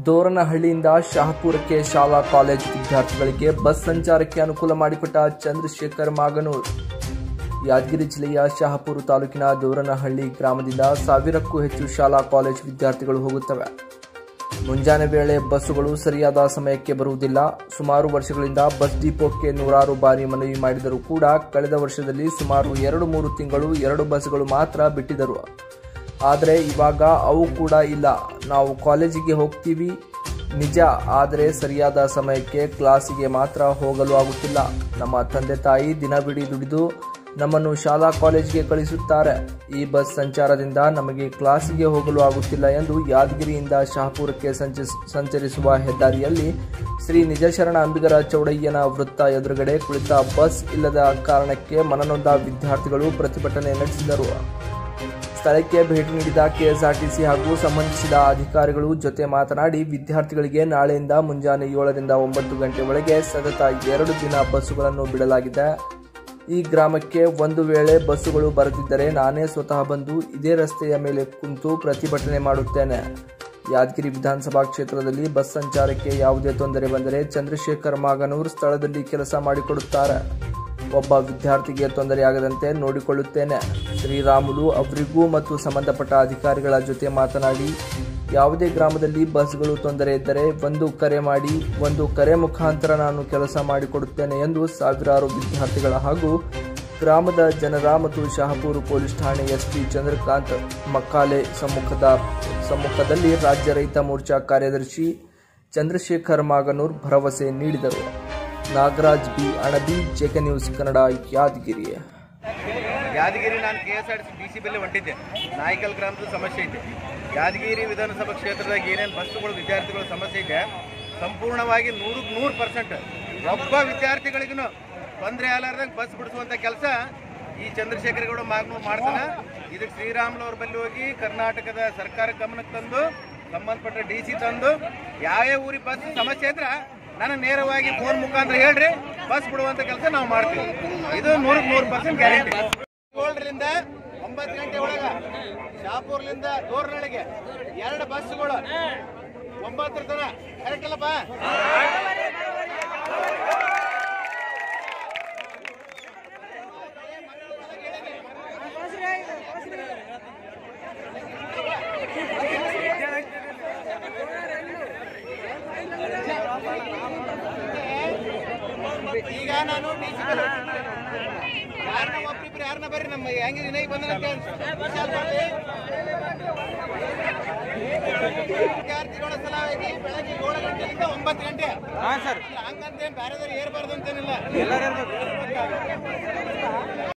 ದೋರನಹಳ್ಳಿಯಿಂದ ಶಹಾಪುರಕ್ಕೆ ಶಾಲಾ ಕಾಲೇಜು ವಿದ್ಯಾರ್ಥಿಗಳಿಗೆ ಬಸ್ ಸಂಚಾರಕ್ಕೆ ಅನುಕೂಲ ಮಾಡಿಕೊಟ್ಟ ಚಂದ್ರಶೇಖರ್ ಮಾಗನೂರ್ ಯಾದಗಿರಿ ಜಿಲ್ಲೆಯ ಶಹಾಪುರ ತಾಲೂಕಿನ ದೋರನಹಳ್ಳಿ ಗ್ರಾಮದಿಂದ ಸಾವಿರಕ್ಕೂ ಹೆಚ್ಚು ಶಾಲಾ ಕಾಲೇಜು ವಿದ್ಯಾರ್ಥಿಗಳು ಹೋಗುತ್ತವೆ ಮುಂಜಾನೆ ವೇಳೆ ಬಸ್ಸುಗಳು ಸರಿಯಾದ ಸಮಯಕ್ಕೆ ಬರುವುದಿಲ್ಲ ಸುಮಾರು ವರ್ಷಗಳಿಂದ ಬಸ್ ಡಿಪೋಕ್ಕೆ ನೂರಾರು ಬಾರಿ ಮನವಿ ಮಾಡಿದರೂ ಕೂಡ ಕಳೆದ ವರ್ಷದಲ್ಲಿ ಸುಮಾರು ಎರಡು ಮೂರು ತಿಂಗಳು ಎರಡು ಬಸ್ಗಳು ಮಾತ್ರ ಬಿಟ್ಟಿದ್ದರು ಆದರೆ ಇವಾಗ ಅವು ಕೂಡ ಇಲ್ಲ ನಾವು ಕಾಲೇಜಿಗೆ ಹೋಗ್ತೀವಿ ನಿಜ ಆದರೆ ಸರಿಯಾದ ಸಮಯಕ್ಕೆ ಕ್ಲಾಸಿಗೆ ಮಾತ್ರ ಹೋಗಲು ಆಗುತ್ತಿಲ್ಲ ನಮ್ಮ ತಂದೆ ತಾಯಿ ದಿನವಿಡೀ ದುಡಿದು ನಮ್ಮನ್ನು ಶಾಲಾ ಕಾಲೇಜಿಗೆ ಕಳಿಸುತ್ತಾರೆ ಈ ಬಸ್ ಸಂಚಾರದಿಂದ ನಮಗೆ ಕ್ಲಾಸಿಗೆ ಹೋಗಲು ಆಗುತ್ತಿಲ್ಲ ಎಂದು ಯಾದಗಿರಿಯಿಂದ ಶಹಾಪುರಕ್ಕೆ ಸಂಚ- ಸಂಚರಿಸುವ ಹೆದ್ದಾರಿಯಲ್ಲಿ ಶ್ರೀ ನಿಜಶರಣ ಅಂಬಿಗರ ಚೌಡಯ್ಯನ ವೃತ್ತ ಎದುರುಗಡೆ ಕುಳಿತ ಬಸ್ ಇಲ್ಲದ ಕಾರಣಕ್ಕೆ ಮನನೊಂದ ವಿದ್ಯಾರ್ಥಿಗಳು ಪ್ರತಿಭಟನೆ ನಡೆಸಿದರು ಸ್ಥಳಕ್ಕೆ ಭೇಟಿ ನೀಡಿದ ಕೆಎಸ್ಆರ್ಟಿಸಿ ಹಾಗೂ ಸಂಬಂಧಿಸಿದ ಅಧಿಕಾರಿಗಳು ಜೊತೆ ಮಾತನಾಡಿ ವಿದ್ಯಾರ್ಥಿಗಳಿಗೆ ನಾಳೆಯಿಂದ ಮುಂಜಾನೆ ಏಳರಿಂದ ಒಂಬತ್ತು ಗಂಟೆ ಒಳಗೆ ಸತತ ಎರಡು ದಿನ ಬಸ್ಸುಗಳನ್ನು ಬಿಡಲಾಗಿದೆ ಈ ಗ್ರಾಮಕ್ಕೆ ಒಂದು ವೇಳೆ ಬಸ್ಸುಗಳು ಬರದಿದ್ದರೆ ನಾನೇ ಸ್ವತಃ ಬಂದು ಇದೇ ರಸ್ತೆಯ ಮೇಲೆ ಕುಂತು ಪ್ರತಿಭಟನೆ ಮಾಡುತ್ತೇನೆ ಯಾದಗಿರಿ ವಿಧಾನಸಭಾ ಕ್ಷೇತ್ರದಲ್ಲಿ ಬಸ್ ಸಂಚಾರಕ್ಕೆ ಯಾವುದೇ ತೊಂದರೆ ಬಂದರೆ ಚಂದ್ರಶೇಖರ್ ಮಾಗನೂರ್ ಸ್ಥಳದಲ್ಲಿ ಕೆಲಸ ಮಾಡಿಕೊಡುತ್ತಾರೆ ಒಬ್ಬ ವಿದ್ಯಾರ್ಥಿಗೆ ತೊಂದರೆಯಾಗದಂತೆ ನೋಡಿಕೊಳ್ಳುತ್ತೇನೆ ಶ್ರೀರಾಮುಲು ಅವರಿಗೂ ಮತ್ತು ಸಂಬಂಧಪಟ್ಟ ಅಧಿಕಾರಿಗಳ ಜೊತೆ ಮಾತನಾಡಿ ಯಾವುದೇ ಗ್ರಾಮದಲ್ಲಿ ಬಸ್ಗಳು ತೊಂದರೆ ಇದ್ದರೆ ಒಂದು ಕರೆ ಮಾಡಿ ಒಂದು ಕರೆ ಮುಖಾಂತರ ನಾನು ಕೆಲಸ ಮಾಡಿಕೊಡುತ್ತೇನೆ ಎಂದು ಸಾವಿರಾರು ವಿದ್ಯಾರ್ಥಿಗಳ ಹಾಗೂ ಗ್ರಾಮದ ಜನರ ಮತ್ತು ಶಹಾಪುರ ಪೊಲೀಸ್ ಠಾಣೆ ಎಸ್ಪಿ ಚಂದ್ರಕಾಂತ್ ಮಕ್ಕಾಲೆ ಸಮ್ಮುಖದ ಸಮ್ಮುಖದಲ್ಲಿ ರಾಜ್ಯ ರೈತ ಮೋರ್ಚಾ ಕಾರ್ಯದರ್ಶಿ ಚಂದ್ರಶೇಖರ್ ಮಾಗನೂರ್ ಭರವಸೆ ನೀಡಿದರು Nagaraj B Anabi JK news Kannada Yadgiri Yadgiri ನಾನು K S R T C D C ಬೆಲೆ ಹೊಂಟಿದ್ದೆ ನಾಯ್ಕಲ್ ಗ್ರಾಮದ ಸಮಸ್ಯೆ ಐತೆ ಯಾದಗಿರಿ ವಿಧಾನಸಭಾ ಕ್ಷೇತ್ರದಾಗ ಏನೇನು ಬಸ್ಸುಗಳು ವಿದ್ಯಾರ್ಥಿಗಳ ಸಮಸ್ಯೆ ಇದೆ ಸಂಪೂರ್ಣವಾಗಿ ನೂರಕ್ಕೆ ನೂರು ಪರ್ಸೆಂಟ್ ಒಬ್ಬ ವಿದ್ಯಾರ್ಥಿಗಳಿಗೂ ತೊಂದರೆ ಆಗಲಾರ್ದಂಗೆ ಬಸ್ ಬಿಡಿಸುವಂಥ ಕೆಲಸ ಈ ಚಂದ್ರಶೇಖರ ಗೌಡ ಮಾಗ್ನೂರ್ ಮಾಡ್ತಾನೆ ಇದಕ್ಕೆ ಶ್ರೀರಾಮುಲು ಅವ್ರ ಬಳಿ ಹೋಗಿ ಕರ್ನಾಟಕದ ಸರ್ಕಾರ ಗಮನಕ್ಕೆ ತಂದು ಸಂಬಂಧಪಟ್ಟ ಡಿ ಸಿ ತಂದು ಯಾವ್ಯಾವ ಊರಿಗೆ ಬಸ್ ಸಮಸ್ಯೆ ಇದ್ರೆ ನನಗೆ ನೇರವಾಗಿ ಫೋನ್ ಮುಖಾಂತರ ಹೇಳ್ರಿ ಬಸ್ ಬಿಡುವಂತ ಕೆಲಸ ನಾವು ಮಾಡ್ತೀವಿ ಇದು ನೂರಕ್ಕೆ ನೂರು ಪರ್ಸೆಂಟ್ ಗ್ಯಾರಂಟಿ ಏಳರಿಂದ ಒಂಬತ್ತು ಗಂಟೆ ಒಳಗ ಶಾಪುರ್ಲಿಂದ ದೂರನಳಿಗೆ ಎರಡು ಬಸ್ಸುಗಳು ಒಂಬತ್ತರ ತನ ಕರೆಕ್ಟ್ ಅಲ್ಲಪ್ಪ ಈಗ ನಾನು ಡಿ ಸಿ ಯಾರನ್ನ ಒಬ್ರಿಬ್ರು ಯಾರನ್ನ ಬರ್ರಿ ನಮ್ಮ ಹೆಂಗೆ ವಿನಯ್ ಬಂದನಂತೆ ವಿಶಾಲ್ ಬರ್ರಿ. ವಿದ್ಯಾರ್ಥಿಗಳ ಸಲುವಾಗಿ ಬೆಳಗ್ಗೆ ಏಳು ಗಂಟೆಯಿಂದ ಒಂಬತ್ತು ಗಂಟೆ ಹಂಗಂತೇನು ಬೇರೆದವ್ರು ಏರ್ಬಾರ್ದು ಅಂತೇನಿಲ್ಲ